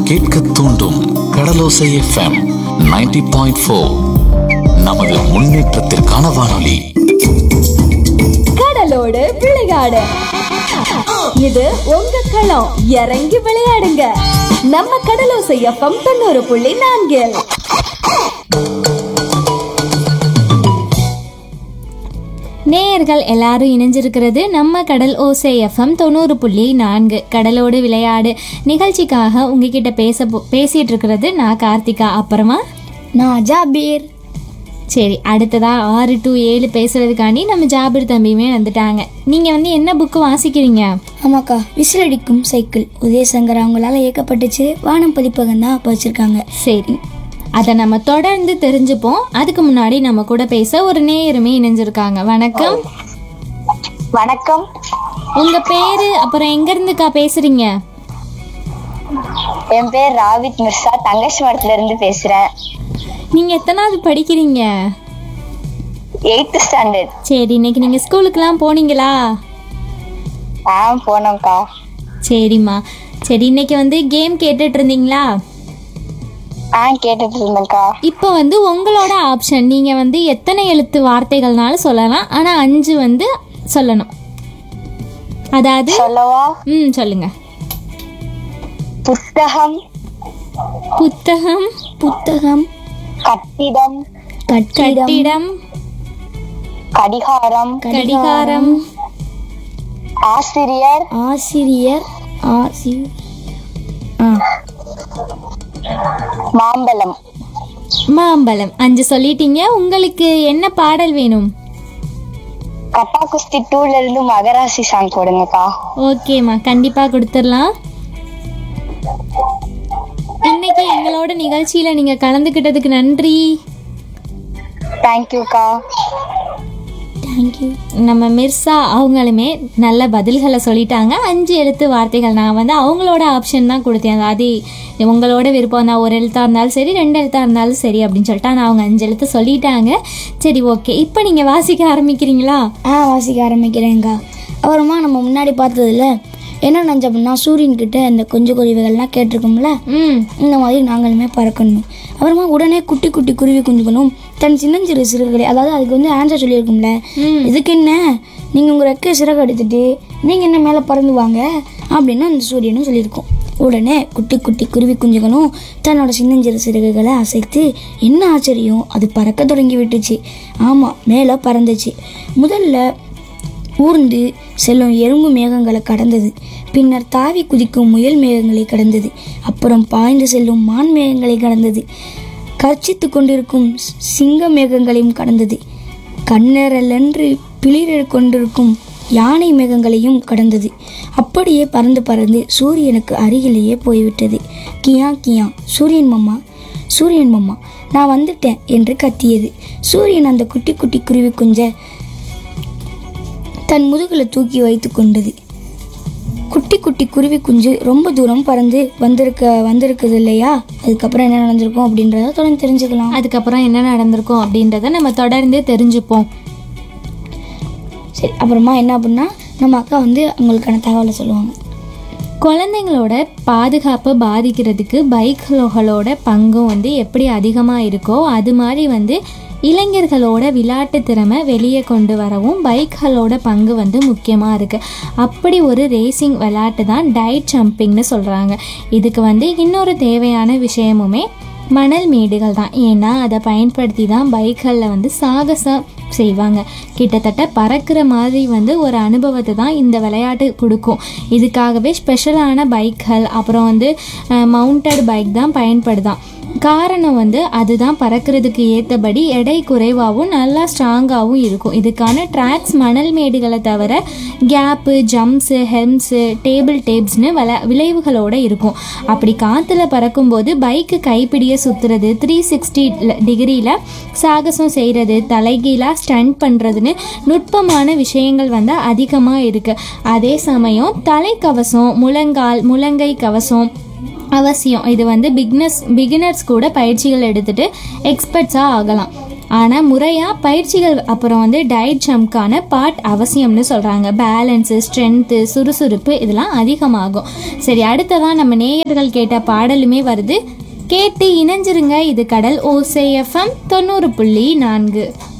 கேட்க தூண்டும் கடலோசை FM 90.4 point four நமது முன்னேற்றத்திற்கான வானொலி கடலோடு விளையாடு இது உங்க களம் இறங்கி விளையாடுங்க நம்ம கடலோசை எஃப்எம் தொண்ணூறு புள்ளி நான்கில் நேயர்கள் எல்லாரும் இணைஞ்சிருக்கிறது நம்ம கடல் ஓசை எஃப்எம் தொண்ணூறு புள்ளி நான்கு கடலோடு விளையாடு நிகழ்ச்சிக்காக உங்ககிட்ட பேச போ- பேசிட்டு இருக்கிறது நான் கார்த்திகா அப்புறமா நான் ஜாபீர் சரி அடுத்ததா ஆறு டு ஏழு பேசுறதுக்காண்டி நம்ம ஜாபிர் தம்பியுமே வந்துட்டாங்க நீங்க வந்து என்ன புக்கு வாசிக்கிறீங்க ஆமாக்கா விசில் அடிக்கும் சைக்கிள் உதயசங்கர் அவங்களால இயக்கப்பட்டுச்சு வானம் பதிப்பகம் தான் வச்சிருக்காங்க சரி அதை நம்ம தொடர்ந்து தெரிஞ்சுப்போம் அதுக்கு முன்னாடி நம்ம கூட பேச ஒரு நேயருமே இணைஞ்சிருக்காங்க வணக்கம் வணக்கம் உங்க பேரு அப்புறம் எங்க இருந்துக்கா பேசுறீங்க என் பேர் ராவித் மிர்சா தங்கச்சி மடத்துல இருந்து பேசுறேன் நீங்க எத்தனாவது படிக்கிறீங்க எயித்து ஸ்டாண்டர்ட் சரி இன்னைக்கு நீங்க ஸ்கூலுக்குலாம் போனீங்களா ஆ போனோம்க்கா சரிம்மா சரி இன்னைக்கு வந்து கேம் கேட்டுட்டு இருந்தீங்களா ஆ கேட்டுட்டு இருந்தேன்க்கா இப்போ வந்து உங்களோட ஆப்ஷன் நீங்க வந்து எத்தனை எழுத்து வார்த்தைகள்னாலும் சொல்லலாம் ஆனா அஞ்சு வந்து சொல்லணும் அதாவது சொல்லவா ம் சொல்லுங்க புத்தகம் புத்தகம் புத்தகம் கட்டிடம் கட்டிடம் கட்டிடம் கடிகாரம் கடிகாரம் ஆசிரியர் ஆசிரியர் ஆசி ஆ மாம்பழம் மாம்பழம் அஞ்சு சொல்லிட்டீங்க உங்களுக்கு என்ன பாடல் வேணும் கட்டா குஸ்தி டூல இருந்து மகராசி சாங் போடுங்கக்கா ஓகேம்மா கண்டிப்பா கொடுத்துடலாம் இன்னைக்கு எங்களோட நிகழ்ச்சியில நீங்க கலந்துக்கிட்டதுக்கு நன்றி தேங்க்யூக்கா தேங்க்யூ நம்ம மிர்சா அவங்களுமே நல்ல பதில்களை சொல்லிட்டாங்க அஞ்சு எழுத்து வார்த்தைகள் நான் வந்து அவங்களோட ஆப்ஷன் தான் கொடுத்தேன் அது உங்களோட விருப்பம் தான் ஒரு எழுத்தாக இருந்தாலும் சரி ரெண்டு எழுத்தாக இருந்தாலும் சரி அப்படின்னு சொல்லிட்டு ஆனால் அவங்க அஞ்சு எழுத்து சொல்லிட்டாங்க சரி ஓகே இப்போ நீங்கள் வாசிக்க ஆரம்பிக்கிறீங்களா ஆ வாசிக்க ஆரம்பிக்கிறேங்க்கா அப்புறமா நம்ம முன்னாடி பார்த்ததுல என்ன நினச்ச அப்படின்னா சூரியன் கிட்ட இந்த கொஞ்சம் குருவிகள்லாம் கேட்டிருக்கோம்ல ம் இந்த மாதிரி நாங்களுமே பறக்கணும் அப்புறமா உடனே குட்டி குட்டி குருவி குஞ்சுகளும் தன் சின்னஞ்சிறு சிறுகளை அதாவது அதுக்கு வந்து ஆன்சர் சொல்லியிருக்கும்ல இதுக்கு என்ன நீங்கள் உங்கள் ரெக்கை சிறகு எடுத்துட்டு நீங்கள் என்ன மேலே பறந்து வாங்க அப்படின்னு அந்த சூரியனும் சொல்லியிருக்கோம் உடனே குட்டி குட்டி குருவி குஞ்சுகளும் தன்னோட சின்னஞ்சிறு சிறகுகளை அசைத்து என்ன ஆச்சரியம் அது பறக்க தொடங்கி விட்டுச்சு ஆமாம் மேலே பறந்துச்சு முதல்ல ஊர்ந்து செல்லும் எறும்பு மேகங்களை கடந்தது பின்னர் தாவி குதிக்கும் முயல் மேகங்களை கடந்தது அப்புறம் பாய்ந்து செல்லும் மான் மேகங்களை கடந்தது கர்ச்சித்து கொண்டிருக்கும் சி- சிங்க மேகங்களையும் கடந்தது கண்ணரலென்று பிளிர கொண்டிருக்கும் யானை மேகங்களையும் கடந்தது அப்படியே பறந்து பறந்து சூரியனுக்கு அருகிலேயே போய்விட்டது கியா கியா சூரியன் மம்மா சூரியன் மம்மா நான் வந்துட்டேன் என்று கத்தியது சூரியன் அந்த குட்டி குட்டி குருவி குஞ்ச தன் முதுகில் தூக்கி வைத்து கொண்டது குட்டி குட்டி குருவி குஞ்சு ரொம்ப தூரம் பறந்து வந்திருக்க வந்திருக்குது இல்லையா அதுக்கப்புறம் என்ன நடந்திருக்கும் அப்படின்றத தொடர்ந்து தெரிஞ்சுக்கலாம் அதுக்கப்புறம் என்ன நடந்திருக்கும் அப்படின்றத நம்ம தொடர்ந்து தெரிஞ்சுப்போம் சரி அப்புறமா என்ன அப்படின்னா நம்ம அக்கா வந்து அவங்களுக்கான தகவலை சொல்லுவாங்க குழந்தைங்களோட பாதுகாப்பை பாதிக்கிறதுக்கு பைக்குகளோட பங்கும் வந்து எப்படி அதிகமாக இருக்கோ அது மாதிரி வந்து இளைஞர்களோட விளையாட்டு திறமை வெளியே கொண்டு வரவும் பைக்குகளோட பங்கு வந்து முக்கியமாக இருக்குது அப்படி ஒரு ரேசிங் விளையாட்டு தான் டயட் ஜம்பிங்னு சொல்கிறாங்க இதுக்கு வந்து இன்னொரு தேவையான விஷயமுமே மணல் மேடுகள் தான் ஏன்னா அதை பயன்படுத்தி தான் பைக்குகளில் வந்து சாகசம் செய்வாங்க கிட்டத்தட்ட பறக்கிற மாதிரி வந்து ஒரு அனுபவத்தை தான் இந்த விளையாட்டு கொடுக்கும் இதுக்காகவே ஸ்பெஷலான பைக்குகள் அப்புறம் வந்து மவுண்டட் பைக் தான் பயன்படுதான் காரணம் வந்து அதுதான் பறக்கிறதுக்கு ஏற்றபடி எடை குறைவாகவும் நல்லா ஸ்ட்ராங்காகவும் இருக்கும் இதுக்கான ட்ராக்ஸ் மணல் மேடுகளை தவிர கேப்பு ஜம்ப்ஸு ஹெம்ஸு டேபிள் டேப்ஸ்னு விளை விளைவுகளோடு இருக்கும் அப்படி காற்றுல பறக்கும்போது பைக்கு கைப்பிடியை சுற்றுறது த்ரீ சிக்ஸ்டி டிகிரியில் சாகசம் செய்கிறது தலைகீழாக ஸ்டண்ட் பண்ணுறதுன்னு நுட்பமான விஷயங்கள் வந்து அதிகமாக இருக்குது அதே சமயம் தலைக்கவசம் முழங்கால் முழங்கை கவசம் அவசியம் இது வந்து பிக்னஸ் பிகினர்ஸ் கூட பயிற்சிகள் எடுத்துட்டு எக்ஸ்பர்ட்ஸாக ஆகலாம் ஆனால் முறையாக பயிற்சிகள் அப்புறம் வந்து டயட் ஜம்ப்கான பார்ட் அவசியம்னு சொல்கிறாங்க பேலன்ஸு ஸ்ட்ரென்த்து சுறுசுறுப்பு இதெல்லாம் அதிகமாகும் சரி அடுத்ததான் நம்ம நேயர்கள் கேட்ட பாடலுமே வருது கேட்டு இணைஞ்சிருங்க இது கடல் ஓசை எஃப்எம் தொண்ணூறு புள்ளி நான்கு